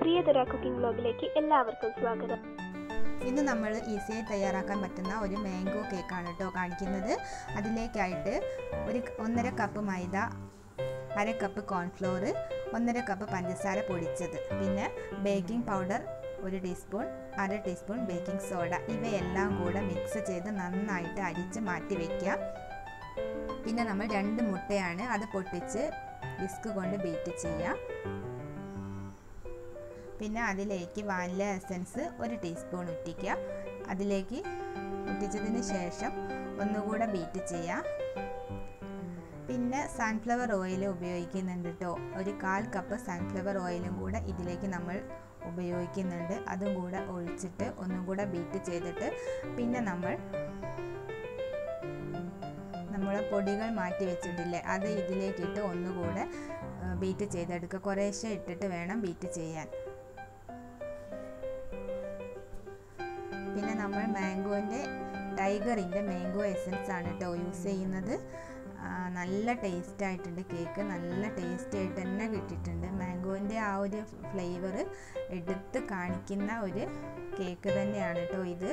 പ്രിയതര cooking ബ്ലോഗിലേക്ക് എല്ലാവർക്കും സ്വാഗതം ഇന്ന് നമ്മൾ ഈസിയായി തയ്യാറാക്കാൻ പറ്റുന്ന ഒരു മാംഗോ കേക്കാണ് കേട്ടോ കാണിക്കുന്നത് അതിലേക്കായിട്ട് ഒരു ഒന്നര കപ്പ് മൈദ അര കപ്പ് കോൺഫ്ലോർ ഒന്നര കപ്പ് പഞ്ചസാര പൊടിച്ചത് പിന്നെ ബേക്കിംഗ് പൗഡർ ഒരു ടീസ്പൂൺ അര ടീസ്പൂൺ ബേക്കിംഗ് സോഡ ഇവയെല്ലാം കൂടെ മിക്സ് ചെയ്ത് നന്നായിട്ട് അരിച്ച് മാറ്റി വയ്ക്കുക പിന്നെ നമ്മൾ രണ്ട് മുട്ടയാണ് അത് പൊട്ടിച്ച് വിസ്ക് കൊണ്ട് ബീറ്റ് ചെയ്യാം പിന്നെ അതിലേക്ക് വാനില എസൻസ് ഒരു ടീസ്പൂൺ ഉറ്റിക്കുക അതിലേക്ക് ഉറ്റിച്ചതിന് ശേഷം ഒന്നുകൂടെ ബീറ്റ് ചെയ്യാം പിന്നെ സൺഫ്ലവർ ഓയിൽ ഉപയോഗിക്കുന്നുണ്ട് കേട്ടോ ഒരു കാൽ കപ്പ് സൺഫ്ലവർ ഓയിലും കൂടെ ഇതിലേക്ക് നമ്മൾ ഉപയോഗിക്കുന്നുണ്ട് അതും കൂടെ ഒഴിച്ചിട്ട് ഒന്നും കൂടെ ബീറ്റ് ചെയ്തിട്ട് പിന്നെ നമ്മൾ നമ്മൾ പൊടികൾ മാറ്റി വെച്ചിട്ടില്ലേ അത് ഇതിലേക്കിട്ട് ഒന്നുകൂടെ ബീറ്റ് ചെയ്തെടുക്കുക കുറേശ്ശെ ഇട്ടിട്ട് വേണം ബീറ്റ് ചെയ്യാൻ പിന്നെ നമ്മൾ മാംഗോൻ്റെ ടൈഗറിൻ്റെ മാംഗോ എസൻസ് ആണ് കേട്ടോ യൂസ് ചെയ്യുന്നത് നല്ല ടേസ്റ്റ് ആയിട്ടുണ്ട് കേക്ക് നല്ല ടേസ്റ്റ് ആയിട്ട് തന്നെ കിട്ടിയിട്ടുണ്ട് മാംഗോൻ്റെ ആ ഒരു ഫ്ലേവർ എടുത്ത് കാണിക്കുന്ന ഒരു കേക്ക് തന്നെയാണ് കേട്ടോ ഇത്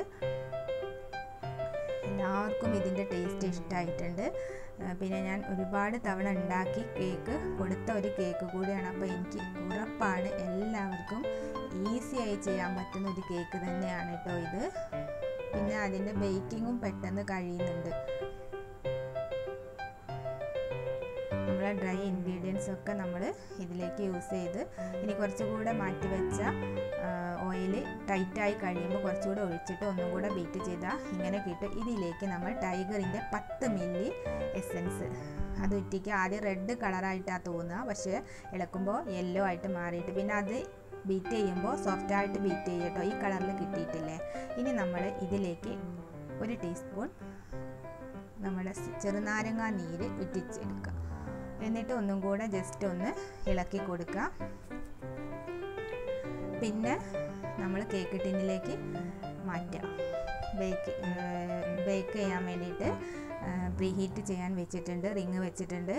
എല്ലാവർക്കും ഇതിൻ്റെ ടേസ്റ്റ് ഇഷ്ടമായിട്ടുണ്ട് പിന്നെ ഞാൻ ഒരുപാട് തവണ ഉണ്ടാക്കി കേക്ക് കൊടുത്ത ഒരു കേക്ക് കൂടിയാണ് അപ്പോൾ എനിക്ക് ഉറപ്പാണ് എല്ലാവർക്കും ഈസി ആയി ചെയ്യാൻ പറ്റുന്ന ഒരു കേക്ക് തന്നെയാണ് കേട്ടോ ഇത് പിന്നെ അതിൻ്റെ ബേക്കിങ്ങും പെട്ടെന്ന് കഴിയുന്നുണ്ട് നമ്മളെ ഡ്രൈ ഇൻഗ്രീഡിയൻസ് ഒക്കെ നമ്മൾ ഇതിലേക്ക് യൂസ് ചെയ്ത് ഇനി കുറച്ചുകൂടെ മാറ്റി വെച്ച ഓയിൽ ടൈറ്റായി കഴിയുമ്പോൾ കുറച്ചുകൂടെ ഒഴിച്ചിട്ട് ഒന്നും കൂടെ ബീറ്റ് ചെയ്താൽ ഇങ്ങനെ കിട്ടും ഇതിലേക്ക് നമ്മൾ ടൈഗറിൻ്റെ പത്ത് മില്ലി എസൻസ് അത് ഉറ്റിക്കുക ആദ്യം റെഡ് കളറായിട്ടാണ് തോന്നുക പക്ഷേ ഇളക്കുമ്പോൾ യെല്ലോ ആയിട്ട് മാറിയിട്ട് പിന്നെ അത് ബീറ്റ് ചെയ്യുമ്പോൾ സോഫ്റ്റായിട്ട് ബീറ്റ് ചെയ്യട്ടോ ഈ കളറിൽ കിട്ടിയിട്ടില്ലേ ഇനി നമ്മൾ ഇതിലേക്ക് ഒരു ടീസ്പൂൺ നമ്മുടെ ചെറുനാരങ്ങ നീര് ഉറ്റിച്ചെടുക്കുക എന്നിട്ട് ഒന്നും കൂടെ ജസ്റ്റ് ഒന്ന് ഇളക്കി കൊടുക്കുക പിന്നെ നമ്മൾ കേക്ക് ടിന്നിലേക്ക് മാറ്റുക ബേക്ക് ബേക്ക് ചെയ്യാൻ വേണ്ടിയിട്ട് പ്രീഹീറ്റ് ചെയ്യാൻ വെച്ചിട്ടുണ്ട് റിങ് വെച്ചിട്ടുണ്ട്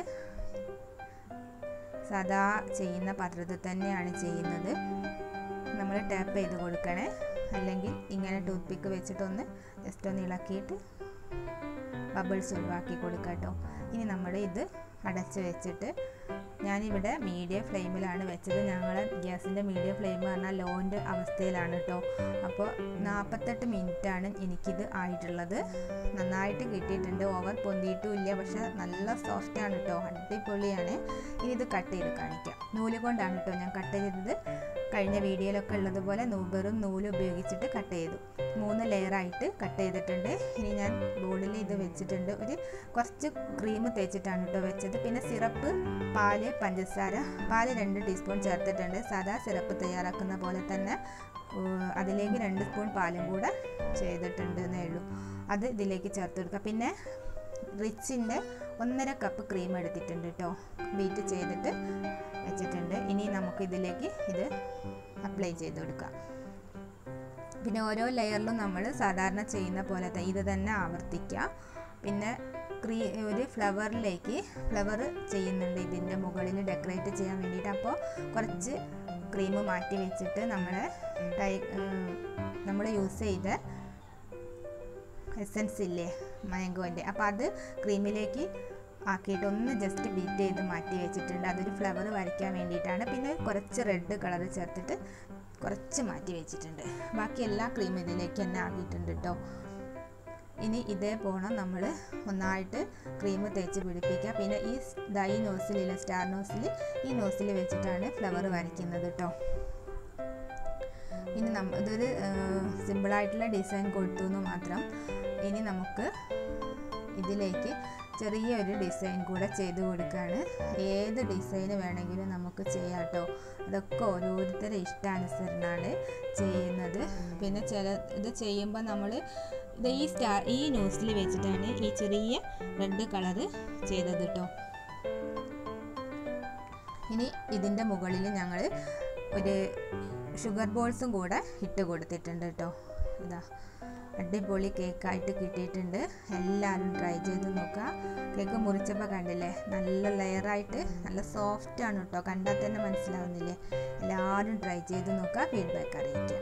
സാധാ ചെയ്യുന്ന പാത്രത്തിൽ തന്നെയാണ് ചെയ്യുന്നത് നമ്മൾ ടാപ്പ് ചെയ്ത് കൊടുക്കണേ അല്ലെങ്കിൽ ഇങ്ങനെ ടൂത്ത് പിക്ക് വെച്ചിട്ടൊന്ന് ജസ്റ്റ് ഒന്ന് ഇളക്കിയിട്ട് ബബിൾസ് ഒഴിവാക്കി കൊടുക്കാം കേട്ടോ ഇനി നമ്മൾ ഇത് അടച്ച് വെച്ചിട്ട് ഞാനിവിടെ മീഡിയം ഫ്ലെയിമിലാണ് വെച്ചത് ഞങ്ങളെ ഗ്യാസിൻ്റെ മീഡിയം ഫ്ലെയിം പറഞ്ഞാൽ ലോൻ്റെ അവസ്ഥയിലാണ് കേട്ടോ അപ്പോൾ നാൽപ്പത്തെട്ട് മിനിറ്റാണ് എനിക്കിത് ആയിട്ടുള്ളത് നന്നായിട്ട് കിട്ടിയിട്ടുണ്ട് ഓവർ പൊന്തിയിട്ടും ഇല്ല പക്ഷെ നല്ല സോഫ്റ്റാണ് കേട്ടോ അടിപൊളിയാണ് ഇനി ഇത് കട്ട് ചെയ്ത് കാണിക്കാം നൂല് കൊണ്ടാണ് കേട്ടോ ഞാൻ കട്ട് ചെയ്തത് കഴിഞ്ഞ വീഡിയോയിലൊക്കെ ഉള്ളതുപോലെ നൂബറും നൂലും ഉപയോഗിച്ചിട്ട് കട്ട് ചെയ്തു മൂന്ന് ലെയറായിട്ട് കട്ട് ചെയ്തിട്ടുണ്ട് ഇനി ഞാൻ ബോർഡിൽ ഇത് വെച്ചിട്ടുണ്ട് ഒരു കുറച്ച് ക്രീം തേച്ചിട്ടാണ് കേട്ടോ വെച്ചത് പിന്നെ സിറപ്പ് പാല് പഞ്ചസാര പാല് രണ്ട് ടീസ്പൂൺ ചേർത്തിട്ടുണ്ട് സാധാ സിറപ്പ് തയ്യാറാക്കുന്ന പോലെ തന്നെ അതിലേക്ക് രണ്ട് സ്പൂൺ പാലും കൂടെ ചെയ്തിട്ടുണ്ട് എന്നേ ഉള്ളൂ അത് ഇതിലേക്ക് ചേർത്ത് കൊടുക്കുക പിന്നെ റിച്ചിൻ്റെ ഒന്നര കപ്പ് ക്രീം എടുത്തിട്ടുണ്ട് കേട്ടോ ബീറ്റ് ചെയ്തിട്ട് വെച്ചിട്ടുണ്ട് ഇനി നമുക്ക് ഇതിലേക്ക് ഇത് അപ്ലൈ ചെയ്ത് കൊടുക്കാം പിന്നെ ഓരോ ലെയറിലും നമ്മൾ സാധാരണ ചെയ്യുന്ന പോലെ ഇത് തന്നെ ആവർത്തിക്കുക പിന്നെ ക്രീ ഒരു ഫ്ലവറിലേക്ക് ഫ്ലവർ ചെയ്യുന്നുണ്ട് ഇതിൻ്റെ മുകളിൽ ഡെക്കറേറ്റ് ചെയ്യാൻ വേണ്ടിയിട്ട് അപ്പോൾ കുറച്ച് ക്രീം മാറ്റി വെച്ചിട്ട് നമ്മൾ ടൈ നമ്മൾ യൂസ് ചെയ്ത എസൻസ് ഇല്ലേ മാംഗോൻ്റെ അപ്പോൾ അത് ക്രീമിലേക്ക് ആക്കിയിട്ട് ഒന്ന് ജസ്റ്റ് ബീറ്റ് ചെയ്ത് മാറ്റി വെച്ചിട്ടുണ്ട് അതൊരു ഫ്ലവർ വരയ്ക്കാൻ വേണ്ടിയിട്ടാണ് പിന്നെ കുറച്ച് റെഡ് കളർ ചേർത്തിട്ട് കുറച്ച് മാറ്റി വെച്ചിട്ടുണ്ട് ബാക്കി എല്ലാ ക്രീം ഇതിലേക്ക് തന്നെ ആക്കിയിട്ടുണ്ട് കേട്ടോ ഇനി ഇതേ പോണം നമ്മൾ ഒന്നായിട്ട് ക്രീം തേച്ച് പിടിപ്പിക്കുക പിന്നെ ഈ ദൈ നോസിലില്ല സ്റ്റാർ നോസിൽ ഈ നോസിൽ വെച്ചിട്ടാണ് ഫ്ലവർ വരയ്ക്കുന്നത് കേട്ടോ ഇനി നമ്മ ഇതൊരു സിമ്പിളായിട്ടുള്ള ഡിസൈൻ കൊടുത്തു എന്ന് മാത്രം ഇനി നമുക്ക് ഇതിലേക്ക് ചെറിയൊരു ഡിസൈൻ കൂടെ ചെയ്ത് കൊടുക്കുകയാണ് ഏത് ഡിസൈൻ വേണമെങ്കിലും നമുക്ക് ചെയ്യാം കേട്ടോ അതൊക്കെ ഓരോരുത്തരുടെ ഇഷ്ടാനുസരണമാണ് ചെയ്യുന്നത് പിന്നെ ചില ഇത് ചെയ്യുമ്പോൾ നമ്മൾ ഇത് ഈ സ്റ്റാർ ഈ ന്യൂസിൽ വെച്ചിട്ടാണ് ഈ ചെറിയ റെഡ് കളറ് ചെയ്തത് കേട്ടോ ഇനി ഇതിൻ്റെ മുകളിൽ ഞങ്ങൾ ഒരു ഷുഗർ ബോൾസും കൂടെ ഇട്ട് കൊടുത്തിട്ടുണ്ട് കേട്ടോ ഇതാ അടിപൊളി കേക്കായിട്ട് കിട്ടിയിട്ടുണ്ട് എല്ലാവരും ട്രൈ ചെയ്ത് നോക്കുക കേക്ക് മുറിച്ചപ്പോൾ കണ്ടില്ലേ നല്ല ലെയറായിട്ട് നല്ല സോഫ്റ്റ് ആണ് കേട്ടോ കണ്ടാൽ തന്നെ മനസ്സിലാവുന്നില്ലേ എല്ലാവരും ട്രൈ ചെയ്ത് നോക്കുക ഫീഡ്ബാക്ക് അറിയിക്കുക